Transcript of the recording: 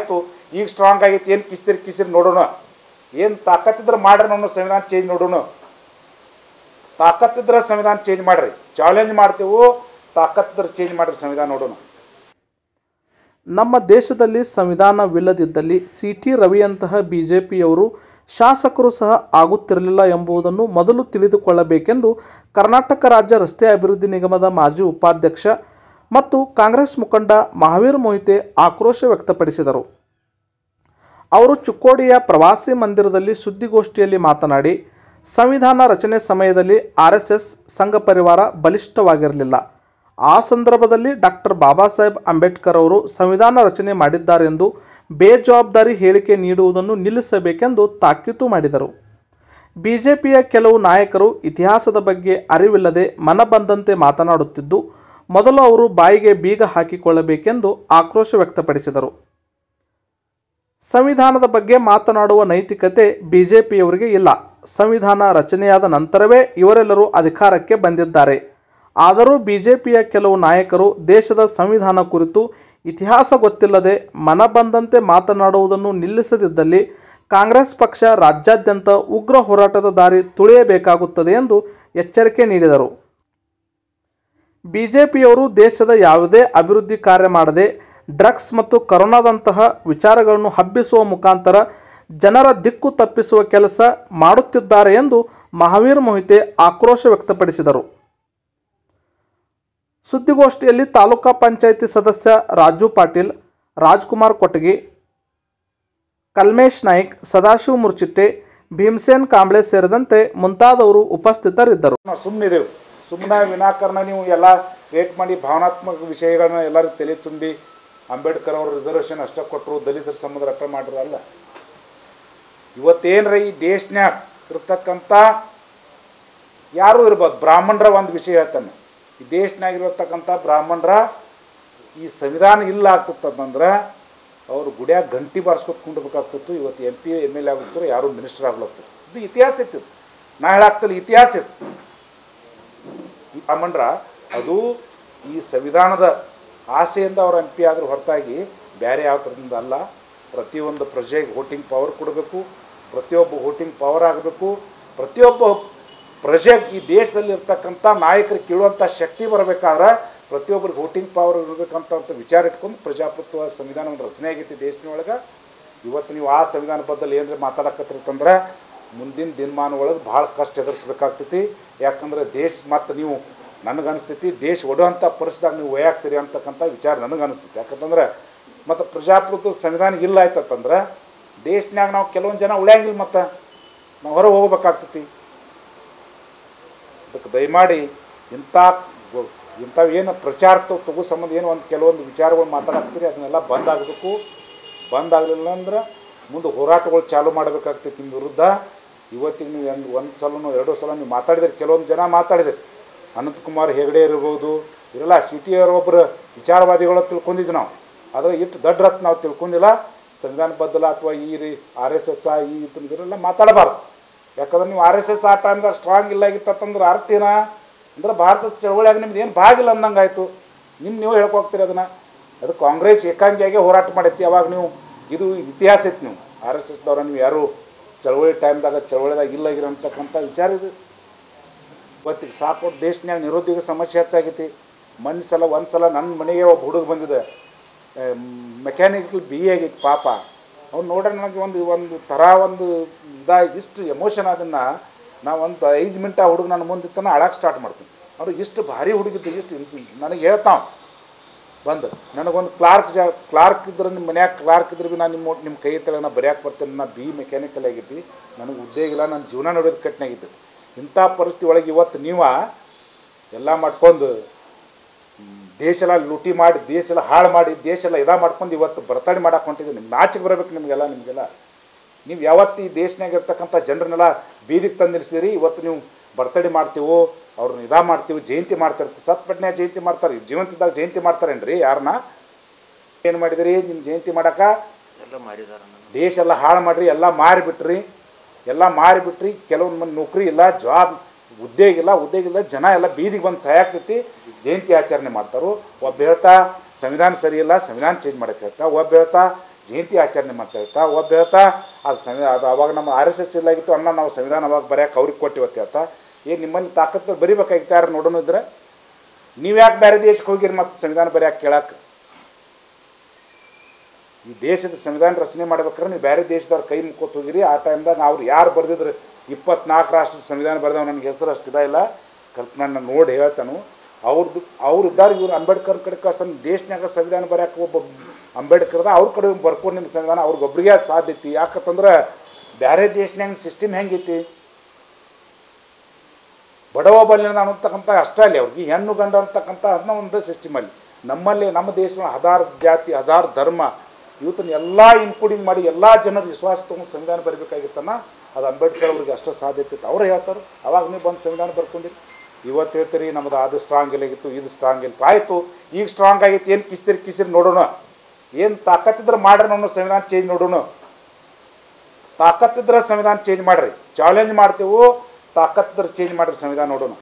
ಆಯಿತು ಈಗ ಸ್ಟ್ರಾಂಗ್ ಆಗೈತಿ ಏನು ಕಿಸ್ತಿರಿ ಕಿಸಿರಿ ನೋಡೋಣ ಏನು ತಾಕತ್ತಿದ್ರೆ ಮಾಡ್ರಿ ನಮ್ಮ ಸಂವಿಧಾನ ಚೇಂಜ್ ನೋಡೋಣ ತಾಕತ್ತಿದ್ರೆ ಸಂವಿಧಾನ ಚೇಂಜ್ ಮಾಡ್ರಿ ಚಾಲೆಂಜ್ ಮಾಡ್ತೇವು ತಾಕತ್ತಿದ್ರೆ ಚೇಂಜ್ ಮಾಡ್ರಿ ಸಂವಿಧಾನ ನೋಡೋಣ ನಮ್ಮ ದೇಶದಲ್ಲಿ ಸಂವಿಧಾನವಿಲ್ಲದಿದ್ದಲ್ಲಿ ಸಿ ಟಿ ರವಿಯಂತಹ ಬಿಜೆಪಿಯವರು ಶಾಸಕರು ಸಹ ಆಗುತ್ತಿರಲಿಲ್ಲ ಎಂಬುದನ್ನು ಮೊದಲು ತಿಳಿದುಕೊಳ್ಳಬೇಕೆಂದು ಕರ್ನಾಟಕ ರಾಜ್ಯ ರಸ್ತೆ ಅಭಿವೃದ್ಧಿ ನಿಗಮದ ಮಾಜಿ ಉಪಾಧ್ಯಕ್ಷ ಮತ್ತು ಕಾಂಗ್ರೆಸ್ ಮುಖಂಡ ಮಹಾವೀರ್ ಮೊಹಿತೆ ಆಕ್ರೋಶ ವ್ಯಕ್ತಪಡಿಸಿದರು ಅವರು ಚಿಕ್ಕೋಡಿಯ ಪ್ರವಾಸಿ ಮಂದಿರದಲ್ಲಿ ಸುದ್ದಿಗೋಷ್ಠಿಯಲ್ಲಿ ಮಾತನಾಡಿ ಸಂವಿಧಾನ ರಚನೆ ಸಮಯದಲ್ಲಿ ಆರ್ ಎಸ್ ಎಸ್ ಸಂಘ ಪರಿವಾರ ಬಲಿಷ್ಠವಾಗಿರಲಿಲ್ಲ ಆ ಸಂದರ್ಭದಲ್ಲಿ ಡಾಕ್ಟರ್ ಬಾಬಾ ಸಾಹೇಬ್ ಅಂಬೇಡ್ಕರ್ ಅವರು ಸಂವಿಧಾನ ರಚನೆ ಮಾಡಿದ್ದಾರೆಂದು ಬೇಜವಾಬ್ದಾರಿ ಹೇಳಿಕೆ ನೀಡುವುದನ್ನು ನಿಲ್ಲಿಸಬೇಕೆಂದು ತಾಕೀತು ಮಾಡಿದರು ಬಿಜೆಪಿಯ ಕೆಲವು ನಾಯಕರು ಇತಿಹಾಸದ ಬಗ್ಗೆ ಅರಿವಿಲ್ಲದೆ ಮನ ಬಂದಂತೆ ಮಾತನಾಡುತ್ತಿದ್ದು ಮೊದಲು ಅವರು ಬಾಯಿಗೆ ಬೀಗ ಹಾಕಿಕೊಳ್ಳಬೇಕೆಂದು ಆಕ್ರೋಶ ವ್ಯಕ್ತಪಡಿಸಿದರು ಸಂವಿಧಾನದ ಬಗ್ಗೆ ಮಾತನಾಡುವ ನೈತಿಕತೆ ಬಿಜೆಪಿಯವರಿಗೆ ಇಲ್ಲ ಸಂವಿಧಾನ ರಚನೆಯಾದ ನಂತರವೇ ಇವರೆಲ್ಲರೂ ಅಧಿಕಾರಕ್ಕೆ ಬಂದಿದ್ದಾರೆ ಆದರೂ ಬಿಜೆಪಿಯ ಕೆಲವು ನಾಯಕರು ದೇಶದ ಸಂವಿಧಾನ ಕುರಿತು ಇತಿಹಾಸ ಗೊತ್ತಿಲ್ಲದೆ ಮನ ಬಂದಂತೆ ಮಾತನಾಡುವುದನ್ನು ನಿಲ್ಲಿಸದಿದ್ದಲ್ಲಿ ಕಾಂಗ್ರೆಸ್ ಪಕ್ಷ ರಾಜ್ಯಾದ್ಯಂತ ಉಗ್ರ ಹೋರಾಟದ ದಾರಿ ತುಳಿಯಬೇಕಾಗುತ್ತದೆ ಎಂದು ಎಚ್ಚರಿಕೆ ನೀಡಿದರು ಬಿಜೆಪಿಯವರು ದೇಶದ ಯಾವುದೇ ಅಭಿವೃದ್ಧಿ ಕಾರ್ಯ ಮಾಡದೆ ಡ್ರಗ್ಸ್ ಮತ್ತು ಕರೋನಾದಂತಹ ವಿಚಾರಗಳನ್ನು ಹಬ್ಬಿಸುವ ಮುಖಾಂತರ ಜನರ ದಿಕ್ಕು ತಪ್ಪಿಸುವ ಕೆಲಸ ಮಾಡುತ್ತಿದ್ದಾರೆ ಎಂದು ಮಹಾವೀರ್ ಮೊಹಿತೆ ಆಕ್ರೋಶ ವ್ಯಕ್ತಪಡಿಸಿದರು ಸುದ್ದಿಗೋಷ್ಠಿಯಲ್ಲಿ ತಾಲೂಕಾ ಪಂಚಾಯಿತಿ ಸದಸ್ಯ ರಾಜು ಪಾಟೀಲ್ ರಾಜ್ಕುಮಾರ್ ಕೊಟಗಿ ಕಲ್ಮೇಶ್ ನಾಯ್ಕ್ ಸದಾಶಿವ ಮುರ್ಚಿಟ್ಟೆ ಭೀಮಸೇನ್ ಕಾಂಬ್ಳೆ ಸೇರಿದಂತೆ ಮುಂತಾದವರು ಉಪಸ್ಥಿತರಿದ್ದರು ನಾವು ಸುಮ್ಮನಿದೆವು ಸುಮ್ಮನೆ ವಿನಾಕಾರಣ ನೀವು ಎಲ್ಲ ವೇಟ್ ಮಾಡಿ ಭಾವನಾತ್ಮಕ ವಿಷಯಗಳನ್ನ ಎಲ್ಲರೂ ತಲೆ ತುಂಬಿ ಅಂಬೇಡ್ಕರ್ ಅವರು ರಿಸರ್ವೇಷನ್ ಅಷ್ಟೇ ಕೊಟ್ಟರು ದಲಿತರ ಸಂಬಂಧ ಅಟ್ಟ ಮಾಡ್ರು ಅಲ್ಲ ಇವತ್ತೇನ್ರ ಈ ದೇಶನ್ಯಾಗ ಇರ್ತಕ್ಕಂಥ ಯಾರೂ ಇರ್ಬೋದು ಬ್ರಾಹ್ಮಣರ ಒಂದು ವಿಷಯ ಹೇಳ್ತಾನೆ ಈ ದೇಶನಾಗಿರತಕ್ಕಂಥ ಬ್ರಾಹ್ಮಣರ ಈ ಸಂವಿಧಾನ ಇಲ್ಲ ಆಗ್ತಿತ್ತಂದ್ರೆ ಅವರು ಗುಡಿಯಾಗ ಗಂಟಿ ಬಾರಿಸ್ಕೊತ ಕುಂಡ್ಬೇಕಾಗ್ತಿತ್ತು ಇವತ್ತು M P M L A ಆಗುತ್ತಾರೆ ಯಾರು ಮಿನಿಸ್ಟರ್ ಆಗ್ಲತ್ತಿರು ಇದು ಇತಿಹಾಸ ಇತ್ತು ನಾ ಹೇಳಾಗ್ತಲ್ಲ ಇತಿಹಾಸ ಇತ್ತು ಈ ಬ್ರಾಹ್ಮಣರ ಅದು ಈ ಸಂವಿಧಾನದ ಆಸೆಯಿಂದ ಅವ್ರ ಎಂ ಪಿ ಆದರೂ ಹೊರತಾಗಿ ಬೇರೆ ಯಾವ ಥರದಿಂದ ಅಲ್ಲ ಪ್ರತಿಯೊಂದು ಪ್ರಜೆಗೆ ವೋಟಿಂಗ್ ಪವರ್ ಕೊಡಬೇಕು ಪ್ರತಿಯೊಬ್ಬ ವೋಟಿಂಗ್ ಪವರ್ ಆಗಬೇಕು ಪ್ರತಿಯೊಬ್ಬ ಪ್ರಜೆಗೆ ಈ ದೇಶದಲ್ಲಿ ಇರ್ತಕ್ಕಂಥ ನಾಯಕರಿಗೆ ಕೇಳುವಂಥ ಶಕ್ತಿ ಬರಬೇಕಾದ್ರೆ ಪ್ರತಿಯೊಬ್ಬರಿಗೆ ವೋಟಿಂಗ್ ಪವರ್ ಇರಬೇಕಂತ ಅಂತ ವಿಚಾರ ಇಟ್ಕೊಂಡು ಪ್ರಜಾಪ್ರಭುತ್ವ ಸಂವಿಧಾನವನ್ನು ರಚನೆ ಆಗೈತಿ ದೇಶದೊಳಗೆ ಇವತ್ತು ನೀವು ಆ ಸಂವಿಧಾನ ಬದ್ದಲ್ಲಿ ಏನಾರ ಮಾತಾಡಕತ್ತಿರ್ತಂದ್ರೆ ಮುಂದಿನ ದಿನಮಾನ ಒಳಗೆ ಭಾಳ ಕಷ್ಟ ಎದುರಿಸ್ಬೇಕಾಗ್ತೈತಿ ಯಾಕಂದ್ರೆ ದೇಶ ಮತ್ತು ನೀವು ನನಗನ್ಸ್ತೈತಿ ದೇಶ ಒಡುವಂಥ ಪರಿಸ್ಥಿತಿಯಾಗ ನೀವು ಒಯ್ಯಾಗ್ತೀರಿ ಅಂತಕ್ಕಂಥ ವಿಚಾರ ನನಗನ್ಸ್ತೈತಿ ಯಾಕಂತಂದ್ರೆ ಮತ್ತು ಪ್ರಜಾಪ್ರಭುತ್ವ ಸಂವಿಧಾನ ಇಲ್ಲ ಆಯ್ತಂದ್ರೆ ದೇಶನ್ಯಾಗ ನಾವು ಕೆಲವೊಂದು ಜನ ಉಳಿಯಂಗಿಲ್ಲ ಮತ್ತು ನಾವು ಹೊರಗೆ ಹೋಗ್ಬೇಕಾಗ್ತೈತಿ ಅದಕ್ಕೆ ದಯಮಾಡಿ ಇಂಥ ಗೊ- ಇಂಥವು ಏನು ಪ್ರಚಾರ ತ- ತಗೋ ಸಂಬಂಧ ಏನು ಒಂದು ಕೆಲವೊಂದು ವಿಚಾರಗಳು ಮಾತಾಡಕ್ತೀರಿ ಅದನ್ನೆಲ್ಲ ಬಂದ್ ಆಗಬೇಕು ಬಂದ್ ಆಗಲಿಲ್ಲ ಅಂದ್ರೆ ಮುಂದೆ ಹೋರಾಟಗಳು ಚಾಲು ಮಾಡಬೇಕಾಗ್ತೈತಿ ನಿಮ್ಮ ವಿರುದ್ಧ ಇವತ್ತಿಗೆ ನೀವು ಒಂದು ಒಂದು ಸಲನೋ ಎರಡು ಸಲ ನೀವು ಮಾತಾಡಿದಿರಿ ಕೆಲವೊಂದು ಜನ ಮಾತಾಡಿದಿರಿ ಅನಂತಕುಮಾರ್ ಹೆಗಡೆ ಇರ್ಬೋದು ಇರಲ್ಲ ಸಿಟಿಯವ್ರ ಒಬ್ಬರು ವಿಚಾರವಾದಿಗಳು ತಿಳ್ಕೊಂಡಿದ್ದು ನಾವು ಆದರೆ ಇಟ್ಟು ದಡ್ರತ್ ನಾವು ತಿಳ್ಕೊಂಡಿಲ್ಲ ಸಂವಿಧಾನ ಬದ್ದಲ ಅಥವಾ ಈ ರೀ ಆರ್ ಎಸ್ ಎಸ್ ಈ ಇದನ್ನೆಲ್ಲ ಮಾತಾಡಬಾರ್ದು ಯಾಕಂದ್ರೆ ನೀವು ಆರ್ ಎಸ್ ಎಸ್ ಆ ಟೈಮ್ದಾಗ ಸ್ಟ್ರಾಂಗ್ ಇಲ್ಲ ಆಗಿತ್ತಂದ್ರೆ ಅರ್ಥ ಏನ ಅಂದ್ರೆ ಭಾರತದ ಚಳವಳಿಯಾಗ ನಿಮ್ದು ಏನು ಭಾಗಿಲ್ಲ ಅಂದಂಗೆ ಆಯಿತು ನಿಮ್ಮ ನೀವು ಹೇಳ್ಕೊಗ್ತೀರಿ ಅದನ್ನು ಅದು ಕಾಂಗ್ರೆಸ್ ಏಕಾಂಗಿಯಾಗೆ ಹೋರಾಟ ಮಾಡೈತಿ ಅವಾಗ ನೀವು ಇದು ಇತಿಹಾಸ ಐತಿ ನೀವು ಆರ್ ಎಸ್ ಎಸ್ದವ್ರ ನೀವು ಯಾರು ಚಳವಳಿ ಟೈಮ್ದಾಗ ಚಳವಳಿದಾಗ ಇಲ್ಲ ಆಗಿರೋಂತಕ್ಕಂಥ ವಿಚಾರ ಇದು ಇವತ್ತಿಗೆ ಸಾಕು ದೇಶನ್ಯಾಗ ನಿರುದ್ಯೋಗ ಸಮಸ್ಯೆ ಹೆಚ್ಚಾಗೈತಿ ಮೊನ್ನೆ ಸಲ ಒಂದು ಸಲ ನನ್ನ ಮನೆಗೆ ಒಬ್ಬ ಹುಡುಗ ಬಂದಿದೆ ಮೆಕ್ಯಾನಿಕಲ್ ಬಿ ಎ ಆಗೈತಿ ಪಾಪ ಅವ್ನು ನೋಡ್ರೆ ನನಗೆ ಒಂದು ಒಂದು ಥರ ಒಂದು ಇದಾಗಿ ಇಷ್ಟು ಎಮೋಷನ್ ಅದನ್ನು ನಾ ಒಂದು ಐದು ಮಿನಿಟ್ ಆ ಹುಡುಗ ನನ್ನ ಮುಂದಿತ್ತನ ಅಳಕ್ಕೆ ಸ್ಟಾರ್ಟ್ ಮಾಡ್ತೀನಿ ಅವ್ರಿಗೆ ಇಷ್ಟು ಭಾರಿ ಹುಡುಗಿದ್ದು ಇಷ್ಟು ನನಗೆ ಹೇಳ್ತಾವ ಬಂದು ನನಗೊಂದು ಕ್ಲಾರ್ಕ್ ಜಾ ಕ್ಲಾರ್ಕ್ ಇದ್ರೆ ನಿಮ್ಮ ಮನ್ಯಾಗ ಕ್ಲಾರ್ಕ್ ಇದ್ರೆ ಭೀ ನಾನು ನಿಮ್ಮ ನಿಮ್ಮ ಕೈ ತೆಳಗೆ ನಾ ಬರೆಯಕ್ಕೆ ಬರ್ತೇನೆ ನಾ ಬಿ ಮೆಕ್ಯಾನಿಕಲ್ ಆಗೈತಿ ನನಗೆ ಉದ್ಯೋಗ ಇಲ್ಲ ನನ್ನ ಜೀವನ ನೋಡೋದು ಕಟ್ನಾಗಿತ್ತು ಇಂಥ ಪರಿಸ್ಥಿತಿ ಒಳಗೆ ಇವತ್ತು ನೀವ ಎಲ್ಲ ಮಾಡ್ಕೊಂಡು ಹ್ಮ್, ದೇಶ ಎಲ್ಲ ಲೂಟಿ ಮಾಡಿ ದೇಶ ಎಲ್ಲ ಹಾಳು ಮಾಡಿ ದೇಶ ಎಲ್ಲ ಇದಾ ಮಾಡ್ಕೊಂಡು ಇವತ್ತು ಬರತಾಡಿ ಮಾಡಕ್ಕೆ ಹೊಂಟಿದ್ದೀವಿ ನಿಮ್ಗೆ ನಾಚಿಕೆ ಬರಬೇಕು ನಿಮಗೆಲ್ಲ ನಿಮಗೆಲ್ಲ ನೀವು ಯಾವತ್ತು ಈ ದೇಶನಾಗ ಇರ್ತಕ್ಕಂಥ ಜನರನ್ನೆಲ್ಲ ಬೀದಿಗೆ ತಂದು ನಿಲ್ಲಿಸಿದಿರಿ ಇವತ್ತು ನೀವು ಬರ್ತಡೇ ಮಾಡ್ತೀವೋ ಅವ್ರನ್ನ ಇದಾ ಮಾಡ್ತೀವಿ ಜಯಂತಿ ಮಾಡ್ತಿರ್ತೀವಿ ಸತ್ಪಟ್ನೆ ಜಯಂತಿ ಮಾಡ್ತಾರೆ ಜೀವಂತಿದ್ದಾಗ ಜಯಂತಿ ಮಾಡ್ತಾರೇನ್ರಿ ಯಾರನ್ನ ಏನು ಮಾಡಿದಿರಿ ನಿಮ್ಮ ಜಯಂತಿ ಮಾಡಕ್ಕೆ ಎಲ್ಲ ಮಾಡಿದಾರ ನಾನು ದೇಶ ಎಲ್ಲ ಹಾಳು ಮಾಡ್ರಿ ಎಲ್ಲ ಮಾರಿಬಿಟ್ರಿ ಎಲ್ಲ ಮಾರಿಬಿಟ್ರಿ ಕೆಲವೊಂದು ಮಂದಿ ನೌಕರಿ ಇಲ್ಲ ಜಾಬ್ ಉದ್ಯೋಗ ಇಲ್ಲ ಉದ್ಯೋಗ ಇಲ್ಲ ಜನ ಎಲ್ಲ ಬೀದಿಗೆ ಬಂದು ಸಹಾಯಾಗ್ತೈತಿ ಜಯಂತಿ ಆಚರಣೆ ಮಾಡ್ತಾರೋ ಒಬ್ಬ ಹೇಳ್ತಾ ಸಂವಿಧಾನ ಸರಿ ಇಲ್ಲ ಸಂವಿಧಾನ ಚೇಂಜ್ ಮಾಡಕ್ಕೆ ಹೇಳ್ತಾ ಒಬ್ಬ ಹೇಳ್ತಾ ಜಯಂತಿ ಆಚರಣೆ ಮಾಡ್ತಾ ಹೇಳ್ತಾ ಒಬ್ಬ ಹೇಳ್ತಾ ಅದು ಸಂವಿಧಾನ ಅದು ಅವಾಗ ನಮ್ಮ ಆರ್ ಎಸ್ ಎಸ್ ಇಲ್ಲಾಗಿತ್ತು ಅನ್ನ ನಾವು ಸಂವಿಧಾನ ಅವಾಗ ಬರೆಯೋಕೆ ಅವ್ರಿಗೆ ಕೊಟ್ಟಿವತ್ತು ಹೇಳ್ತಾ ಏನು ನಿಮ್ಮಲ್ಲಿ ತಾಕತ್ತು ಬರಿಬೇಕಾಗಿತ್ತು ಯಾರು ನೋಡೋಣ ಇದ್ರೆ ನೀವು ಯಾಕೆ ಬೇರೆ ದೇಶಕ್ಕೆ ಹೋಗಿರಿ ಮತ್ತು ಸಂವಿಧಾನ ಬರೆಯೋಕೆ ಕೇಳಕ್ಕೆ ಈ ದೇಶದ ಸಂವಿಧಾನ ರಚನೆ ಮಾಡ್ಬೇಕಾದ್ರೆ ನೀವು ಬೇರೆ ದೇಶದವ್ರ ಕೈ ಮುಕ್ಕೋತ್ ಹೋಗಿರಿ ಆ ಟೈಮ್ದಾಗ ಅವ್ರು ಯಾರು ಬರೆದಿದ್ರು ಇಪ್ಪತ್ನಾಲ್ಕು ರಾಷ್ಟ್ರದ ಸಂವಿಧಾನ ಬರೆದವ್ ನನಗೆ ಹೆಸರು ಅಷ್ಟಿದ ಇಲ್ಲ ಕಲ್ಪನಾ ನಾನು ನೋಡಿ ಹೇಳ್ತಾನು ಅವ್ರದ್ದು ಅವ್ರು ಇದ್ದಾರೆ ಇವ್ರು ಅಂಬೇಡ್ಕರ್ ಕಡೆ ಕಳ್ಸನ್ ದೇಶನ್ಯಾಗ ಸಂವಿಧಾನ ಬರೆಯೋಕೆ ಒಬ್ಬ ಅಂಬೇಡ್ಕರ್ದ ಅವ್ರ ಕಡೆ ಬರ್ಕೊಂಡು ನಿಮ್ಮ ಸಂವಿಧಾನ ಅವ್ರಿಗೊಬ್ರಿಗೆ ಅದು ಸಾಧ್ಯ ಐತಿ ಯಾಕಂತಂದ್ರೆ ಬೇರೆ ದೇಶನ್ಯಾಗ ಸಿಸ್ಟಮ್ ಹೆಂಗೈತಿ ಬಡವ ಬಲ್ಲಿನ ಅನ್ನತಕ್ಕಂಥ ಅಷ್ಟೇ ಅಲ್ಲಿ ಅವ್ರಿಗೆ ಹೆಣ್ಣು ಗಂಡ ಅಂತಕ್ಕಂಥ ಅದನ್ನ ಒಂದು ಸಿಸ್ಟಮ್ ಅಲ್ಲಿ ನಮ್ಮಲ್ಲಿ ನಮ್ಮ ದೇಶದ ಹದಾರು ಜಾತಿ ಹಜಾರ್ ಧರ್ಮ ಇವತ್ತನ್ನ ಎಲ್ಲ ಇನ್ಕ್ಲೂಡಿಂಗ್ ಮಾಡಿ ಎಲ್ಲ ಜನರ ವಿಶ್ವಾಸ ತೊಗೊಂಡು ಸಂವಿಧಾನ ಬರಬೇಕಾಗಿತ್ತನ್ನ ಅದು ಅಂಬೇಡ್ಕರ್ ಅವ್ರಿಗೆ ಅಷ್ಟೇ ಸಾಧ್ಯತೆ ಇತ್ತು ಅವ್ರು ಹೇಳ್ತಾರೆ ಅವಾಗ ನೀವು ಬಂದು ಸಂವಿಧಾನ ಬರ್ಕೊಂಡಿರಿ ಇವತ್ತು ಹೇಳ್ತೀರಿ ನಮ್ಮದು ಅದು ಸ್ಟ್ರಾಂಗ್ ಇಲ್ಲಾಗಿತ್ತು ಇದು ಸ್ಟ್ರಾಂಗ್ ಇಲ್ಲ ಆಯಿತು ಈಗ ಸ್ಟ್ರಾಂಗ್ ಆಗೈತಿ ಏನು ಕಿಸ್ತಿರಿ ಕಿಸಿರಿ ನೋಡೋಣ ಏನು ತಾಕತ್ತಿದ್ರೆ ಮಾಡ್ರಿ ನಮ್ಮ ಸಂವಿಧಾನ ಚೇಂಜ್ ನೋಡೋಣ ತಾಕತ್ತಿದ್ರೆ ಸಂವಿಧಾನ ಚೇಂಜ್ ಮಾಡ್ರಿ ಚಾಲೆಂಜ್ ಮಾಡ್ತೇವೆ ತಾಕತ್ತಿದ್ರೆ ಚೇಂಜ್ ಮಾಡ್ರಿ ಸಂವಿಧಾನ ನೋಡೋಣ